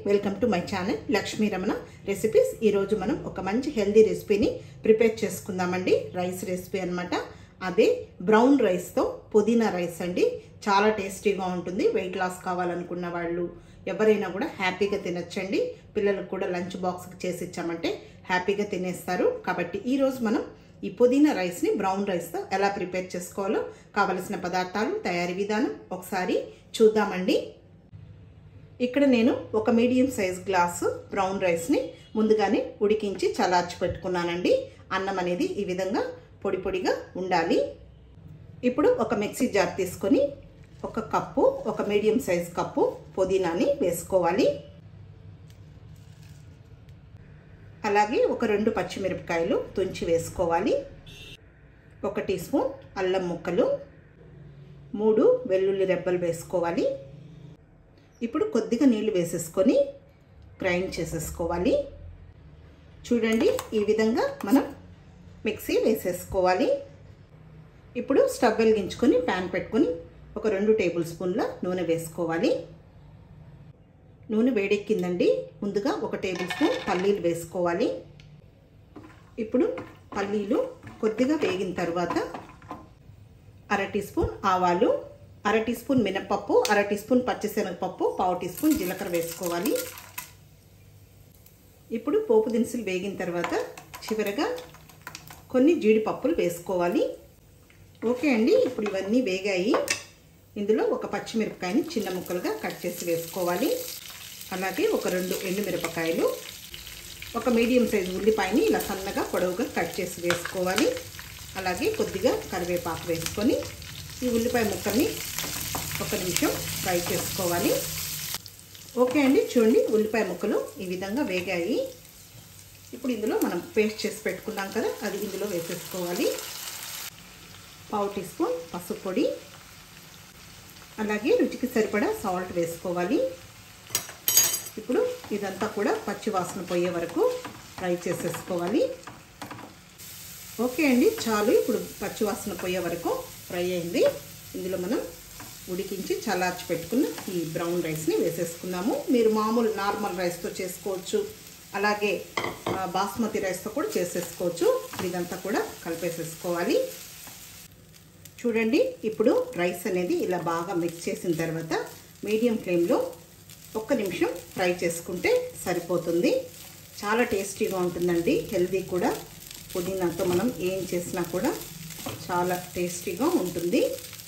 welcome to my channel Lakshmi Ramana recipes ఈరోజు మనం ఒక మంచి హెల్దీ రెసిపీని ప్రిపేర్ చేసుకుందామండి రైస్ రెసిపీ అన్నమాట అదే బ్రౌన్ రైస్తో పుదీనా రైస్ అండి చాలా టేస్టీగా ఉంటుంది వెయిట్ లాస్ కావాలనుకున్న వాళ్ళు ఎవరైనా కూడా హ్యాపీగా తినచ్చండి పిల్లలకు కూడా లంచ్ బాక్స్కి చేసి ఇచ్చామంటే హ్యాపీగా తినేస్తారు కాబట్టి ఈరోజు మనం ఈ పుదీనా రైస్ని బ్రౌన్ రైస్తో ఎలా ప్రిపేర్ చేసుకోవాలో కావలసిన పదార్థాలు తయారీ విధానం ఒకసారి చూద్దామండి ఇక్కడ నేను ఒక మీడియం సైజ్ గ్లాసు బ్రౌన్ రైస్ని ముందుగానే ఉడికించి చల్లార్చి పెట్టుకున్నానండి అన్నం అనేది ఈ విధంగా పొడి పొడిగా ఉండాలి ఇప్పుడు ఒక మిక్సీ జార్ తీసుకొని ఒక కప్పు ఒక మీడియం సైజ్ కప్పు పుదీనాని వేసుకోవాలి అలాగే ఒక రెండు పచ్చిమిరపకాయలు తుంచి వేసుకోవాలి ఒక టీ స్పూన్ అల్లం ముక్కలు మూడు వెల్లుల్లి రెబ్బలు వేసుకోవాలి ఇప్పుడు కొద్దిగా నీళ్లు వేసేసుకొని గ్రైండ్ చేసేసుకోవాలి చూడండి ఈ విధంగా మనం మిక్సీ వేసేసుకోవాలి ఇప్పుడు స్టవ్ వెలిగించుకొని ప్యాన్ పెట్టుకొని ఒక రెండు టేబుల్ స్పూన్ల నూనె వేసుకోవాలి నూనె వేడెక్కిందండి ముందుగా ఒక టేబుల్ స్పూన్ పల్లీలు వేసుకోవాలి ఇప్పుడు పల్లీలు కొద్దిగా వేగిన తర్వాత అర టీ స్పూన్ ఆవాలు అర టీ స్పూన్ మినపప్పు అర టీ స్పూన్ పచ్చిశనగపప్పు పావు టీ స్పూన్ జీలకర్ర వేసుకోవాలి ఇప్పుడు పోపు దినుసులు వేగిన తర్వాత చివరగా కొన్ని జీడిపప్పులు వేసుకోవాలి ఓకే అండి ఇప్పుడు ఇవన్నీ వేగాయి ఇందులో ఒక పచ్చిమిరపకాయని చిన్న ముక్కలుగా కట్ చేసి వేసుకోవాలి అలాగే ఒక రెండు ఎండుమిరపకాయలు ఒక మీడియం సైజు ఉల్లిపాయని ఇలా సన్నగా పొడవుగా కట్ చేసి వేసుకోవాలి అలాగే కొద్దిగా కరివేపాకు వేసుకొని ఈ ఉల్లిపాయ ముక్కల్ని ఒక నిమిషం ఫ్రై చేసుకోవాలి ఓకే అండి చూడండి ఉల్లిపాయ ముక్కలు ఈ విధంగా వేగాయి ఇప్పుడు ఇందులో మనం పేస్ట్ చేసి పెట్టుకున్నాం కదా అది ఇందులో వేసేసుకోవాలి పావు టీ స్పూన్ పసుపు పొడి అలాగే రుచికి సరిపడా సాల్ట్ వేసుకోవాలి ఇప్పుడు ఇదంతా కూడా పచ్చి వాసన పోయే వరకు ఫ్రై చేసేసుకోవాలి ఓకే అండి చాలు ఇప్పుడు పచ్చివాసన పోయే వరకు ఫ్రై అయింది ఇందులో మనం ఉడికించి చల్లార్చి పెట్టుకున్న ఈ బ్రౌన్ రైస్ని వేసేసుకుందాము మీరు మామూలు నార్మల్ రైస్తో చేసుకోవచ్చు అలాగే బాస్మతి రైస్తో కూడా చేసేసుకోవచ్చు ఇదంతా కూడా కలిపేసేసుకోవాలి చూడండి ఇప్పుడు రైస్ అనేది ఇలా బాగా మిక్స్ చేసిన తర్వాత మీడియం ఫ్లేమ్లో ఒక్క నిమిషం ఫ్రై చేసుకుంటే సరిపోతుంది చాలా టేస్టీగా ఉంటుందండి హెల్దీ కూడా పుదీనాతో మనం ఏం చేసినా కూడా చాలా టేస్టీగా ఉంటుంది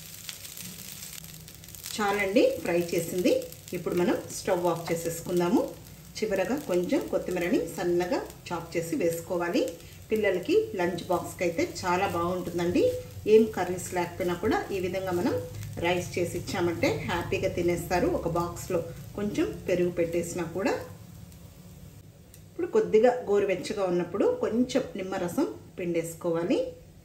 చాలండి ఫ్రై చేసింది ఇప్పుడు మనం స్టవ్ ఆఫ్ చేసేసుకుందాము చివరగా కొంచెం కొత్తిమీరని సన్నగా చాప్ చేసి వేసుకోవాలి పిల్లలకి లంచ్ బాక్స్కి అయితే చాలా బాగుంటుందండి ఏం కర్రీస్ లేకపోయినా కూడా ఈ విధంగా మనం రైస్ చేసి ఇచ్చామంటే హ్యాపీగా తినేస్తారు ఒక బాక్స్లో కొంచెం పెరుగు పెట్టేసినా కూడా ఇప్పుడు కొద్దిగా గోరువెచ్చగా ఉన్నప్పుడు కొంచెం నిమ్మరసం పిండేసుకోవాలి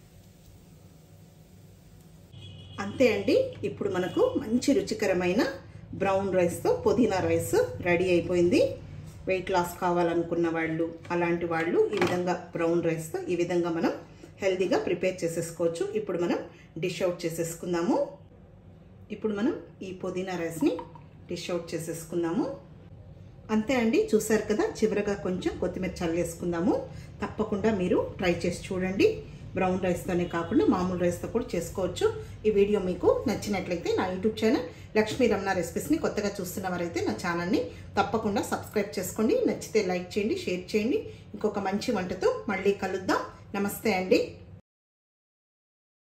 అంతే అండి ఇప్పుడు మనకు మంచి రుచికరమైన బ్రౌన్ రైస్తో పుదీనా రైస్ రెడీ అయిపోయింది వెయిట్ లాస్ కావాలనుకున్న వాళ్ళు అలాంటి వాళ్ళు ఈ విధంగా బ్రౌన్ రైస్తో ఈ విధంగా మనం హెల్తీగా ప్రిపేర్ చేసేసుకోవచ్చు ఇప్పుడు మనం డిష్ అవుట్ చేసేసుకుందాము ఇప్పుడు మనం ఈ పుదీనా రైస్ని డిష్ అవుట్ చేసేసుకుందాము అంతే అండి చూసారు కదా చివరగా కొంచెం కొత్తిమీర చల్లేసుకుందాము తప్పకుండా మీరు ట్రై చేసి చూడండి బ్రౌన్ రైస్తోనే కాకుండా మామూలు రైస్తో కూడా చేసుకోవచ్చు ఈ వీడియో మీకు నచ్చినట్లయితే నా యూట్యూబ్ ఛానల్ లక్ష్మీ రమణ రెసిపీస్ని కొత్తగా చూస్తున్న వారైతే నా ఛానల్ని తప్పకుండా సబ్స్క్రైబ్ చేసుకోండి నచ్చితే లైక్ చేయండి షేర్ చేయండి ఇంకొక మంచి వంటతో మళ్ళీ కలుద్దాం నమస్తే అండి